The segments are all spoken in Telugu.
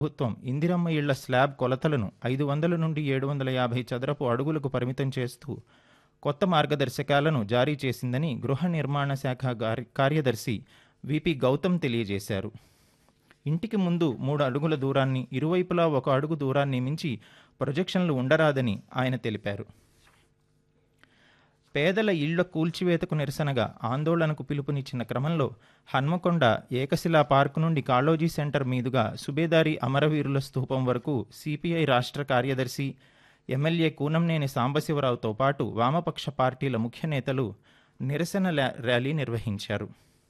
ప్రభుత్వం ఇందిరమ్మ ఇళ్ల స్లాబ్ కొలతలను ఐదు వందల నుండి ఏడు వందల యాభై చదరపు అడుగులకు పరిమితం చేస్తూ కొత్త మార్గదర్శకాలను జారీ చేసిందని గృహ నిర్మాణ శాఖ గారి- కార్యదర్శి విపి గౌతమ్ తెలియజేశారు ఇంటికి ముందు మూడు అడుగుల దూరాన్ని ఇరువైపులా ఒక అడుగు దూరాన్ని మించి ప్రొజెక్షన్లు ఉండరాదని ఆయన తెలిపారు పేదల ఇళ్ల కూల్చివేతకు నిరసనగా ఆందోళనకు పిలుపునిచ్చిన క్రమంలో హన్మకొండ ఏకశిలా పార్క్ నుండి కాళోజీ సెంటర్ మీదుగా సుబేదారి అమరవీరుల స్తూపం వరకు సిపిఐ రాష్ట్ర కార్యదర్శి ఎమ్మెల్యే కూనంనేని సాంబశివరావుతో పాటు వామపక్ష పార్టీల ముఖ్య నేతలు నిరసన లా- ర్యాలీ నిర్వహించారు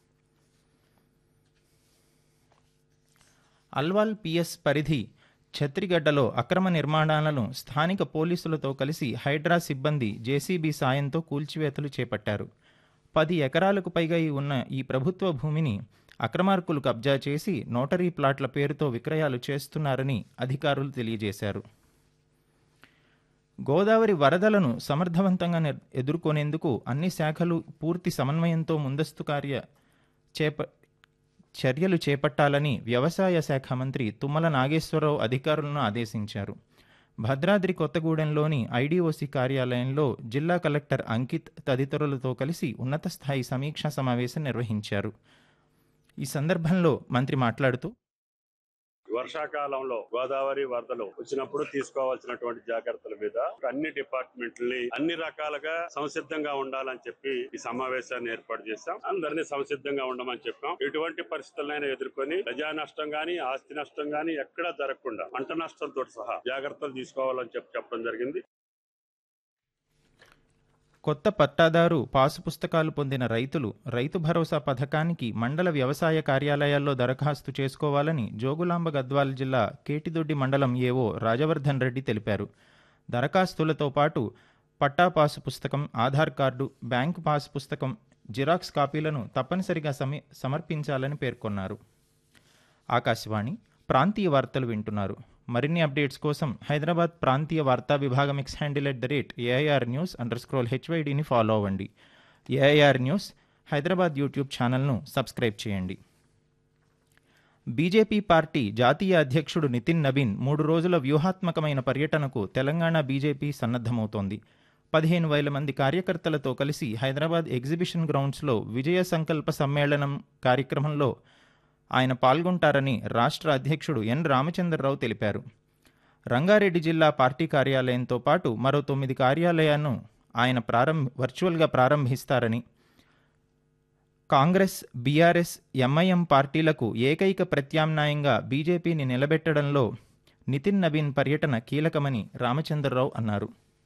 అల్వాల్ పిఎస్ పరిధి ఛత్రిగడ్డలో అక్రమ నిర్మాణాలను స్థానిక పోలీసులతో కలిసి హైడ్రా సిబ్బంది జేసీబీ సాయంతో కూల్చివేతలు చేపట్టారు పది ఎకరాలకు పైగా ఈ ఉన్న ఈ ప్రభుత్వ భూమిని అక్రమార్కులు కబ్జా చేసి నోటరీ ప్లాట్ల పేరుతో విక్రయాలు చేస్తున్నారని అధికారులు తెలియజేశారు గోదావరి వరదలను సమర్థవంతంగా నిర్- ఎదుర్కొనేందుకు అన్ని శాఖలు పూర్తి సమన్వయంతో ముందస్తు కార్య చేప చర్యలు చేపట్టాలని వ్యవసాయ శాఖ మంత్రి తుమ్మల నాగేశ్వరరావు అధికారులను ఆదేశించారు భద్రాద్రి కొత్తగూడెంలోని ఐడీఓసీ కార్యాలయంలో జిల్లా కలెక్టర్ అంకిత్ తదితరులతో కలిసి ఉన్నత స్థాయి సమీక్షా సమావేశం నిర్వహించారు ఈ సందర్భంలో మంత్రి మాట్లాడుతూ వర్షాకాలంలో గోదావరి వరదలు వచ్చినప్పుడు తీసుకోవాల్సినటువంటి జాగ్రత్తల మీద అన్ని డిపార్ట్మెంట్లని అన్ని రకాలుగా సంసిద్ధంగా ఉండాలని చెప్పి ఈ సమావేశాన్ని ఏర్పాటు చేశాం అందరినీ సంసిద్ధంగా ఉండమని చెప్పాం ఎటువంటి పరిస్థితులైనా ఎదుర్కొని ప్రజా నష్టం గాని ఆస్తి నష్టం గాని ఎక్కడా జరగకుండా పంట నష్టంతో సహా జాగ్రత్తలు తీసుకోవాలని చెప్పి చెప్పడం జరిగింది కొత్త పట్టాదారు పాసు పుస్తకాలు పొందిన రైతులు రైతు భరోసా పథకానికి మండల వ్యవసాయ కార్యాలయాల్లో దరఖాస్తు చేసుకోవాలని జోగులాంబ గద్వాల్ జిల్లా కేటిదొడ్డి మండలం ఏవో రాజవర్ధన్ రెడ్డి తెలిపారు దరఖాస్తులతో పాటు పట్టా పాసు పుస్తకం ఆధార్ కార్డు బ్యాంకు పాసు పుస్తకం జిరాక్స్ కాపీలను తప్పనిసరిగా సమీ సమర్పించాలని పేర్కొన్నారు ఆకాశవాణి ప్రాంతీయ వార్తలు వింటున్నారు మరిన్ని అప్డేట్స్ కోసం హైదరాబాద్ ప్రాంతీయ వార్తా విభాగం X handle at the rate AIR news underscore హెచ్వైడిని ఫాలో అవ్వండి ఏఐఆర్ న్యూస్ హైదరాబాద్ యూట్యూబ్ ఛానల్ను సబ్స్క్రైబ్ చేయండి బీజేపీ పార్టీ జాతీయ అధ్యక్షుడు నితిన్ నవీన్ మూడు రోజుల వ్యూహాత్మకమైన పర్యటనకు తెలంగాణ బీజేపీ సన్నద్ధమవుతోంది పదిహేను వేల మంది కార్యకర్తలతో కలిసి హైదరాబాద్ ఎగ్జిబిషన్ గ్రౌండ్స్లో విజయ సంకల్ప సమ్మేళనం కార్యక్రమంలో ఆయన పాల్గొంటారని రాష్ట్ర అధ్యక్షుడు ఎన్ రామచంద్రరావు తెలిపారు రంగారెడ్డి జిల్లా పార్టీ కార్యాలయంతో పాటు మరో తొమ్మిది కార్యాలయాలను ఆయన ప్రారంభ వర్చువల్గా ప్రారంభిస్తారని కాంగ్రెస్ బీఆర్ఎస్ ఎంఐఎం పార్టీలకు ఏకైక ప్రత్యామ్నాయంగా బీజేపీని నిలబెట్టడంలో నితిన్ నవీన్ పర్యటన కీలకమని రామచంద్రరావు అన్నారు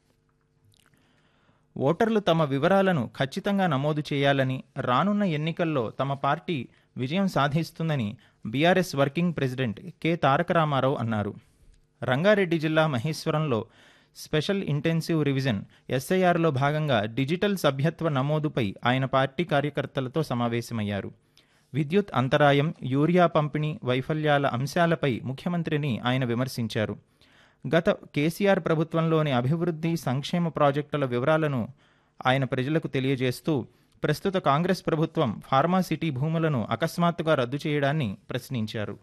ఓటర్లు తమ వివరాలను ఖచ్చితంగా నమోదు చేయాలని రానున్న ఎన్నికల్లో తమ పార్టీ విజయం సాధిస్తుందని BRS working president K Taraka Rama Rao అన్నారు రంగారెడ్డి జిల్లా మహేశ్వరంలో స్పెషల్ ఇంటెన్సివ్ రివిజన్ ఎస్ఐఆర్లో భాగంగా డిజిటల్ సభ్యత్వ నమోదుపై ఆయన పార్టీ కార్యకర్తలతో సమావేశమయ్యారు విద్యుత్ అంతరాయం యూరియా పంపిణీ వైఫల్యాల అంశాలపై ముఖ్యమంత్రిని ఆయన విమర్శించారు గత కేసీఆర్ ప్రభుత్వంలోని అభివృద్ధి సంక్షేమ ప్రాజెక్టుల వివరాలను ఆయన ప్రజలకు తెలియజేస్తూ ప్రస్తుత కాంగ్రెస్ ప్రభుత్వం ఫార్మాసిటీ భూములను అకస్మాత్తుగా రద్దు చేయడాన్ని ప్రశ్నించారు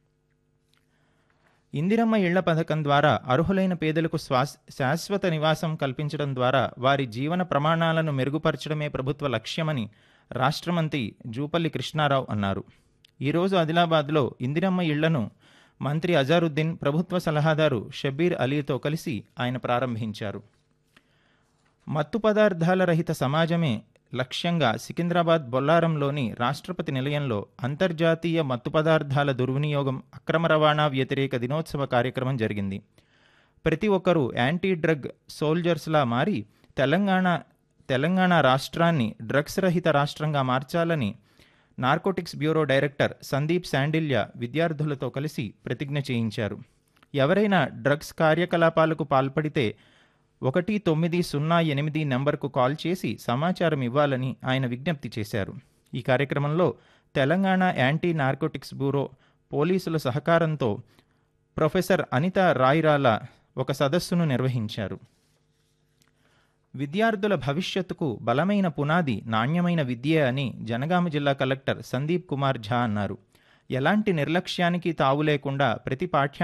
ఇందిరమ్మ ఇళ్ల పథకం ద్వారా అర్హులైన పేదలకు శ్వాస్ శాశ్వత నివాసం కల్పించడం ద్వారా వారి జీవన ప్రమాణాలను మెరుగుపరచడమే ప్రభుత్వ లక్ష్యమని రాష్ట్ర మంత్రి జూపల్లి కృష్ణారావు అన్నారు ఈరోజు ఆదిలాబాద్లో ఇందిరమ్మ ఇళ్లను మంత్రి అజారుద్దీన్ ప్రభుత్వ సలహాదారు షబ్బీర్ అలీతో కలిసి ఆయన ప్రారంభించారు మత్తు పదార్థాల రహిత సమాజమే లక్ష్యంగా సికింద్రాబాద్ బొల్లారంలోని రాష్ట్రపతి నిలయంలో అంతర్జాతీయ మత్తు పదార్థాల దుర్వినియోగం అక్రమ రవాణా వ్యతిరేక దినోత్సవ కార్యక్రమం జరిగింది ప్రతి ఒక్కరూ యాంటీ డ్రగ్ సోల్జర్స్లా మారి తెలంగాణ తెలంగాణ రాష్ట్రాన్ని డ్రగ్స్ రహిత రాష్ట్రంగా మార్చాలని narcotics bureau director Sandeep Sandilya విద్యార్థులతో కలిసి ప్రతిజ్ఞ చేయించారు ఎవరైనా డ్రగ్స్ కార్యకలాపాలకు పాల్పడితే ఒకటి తొమ్మిది సున్నా ఎనిమిది నెంబర్కు కాల్ చేసి సమాచారం ఇవ్వాలని ఆయన విజ్ఞప్తి చేశారు ఈ కార్యక్రమంలో తెలంగాణ యాంటీ నార్కోటిక్స్ బ్యూరో పోలీసుల సహకారంతో ప్రొఫెసర్ అనిత రాయిరాల ఒక సదస్సును నిర్వహించారు విద్యార్థుల భవిష్యత్తుకు బలమైన పునాది నాణ్యమైన విద్య అని జనగామ జిల్లా కలెక్టర్ సందీప్ కుమార్ ఝా అన్నారు ఎలాంటి నిర్లక్ష్యానికి తావు లేకుండా ప్రతి పాఠ్య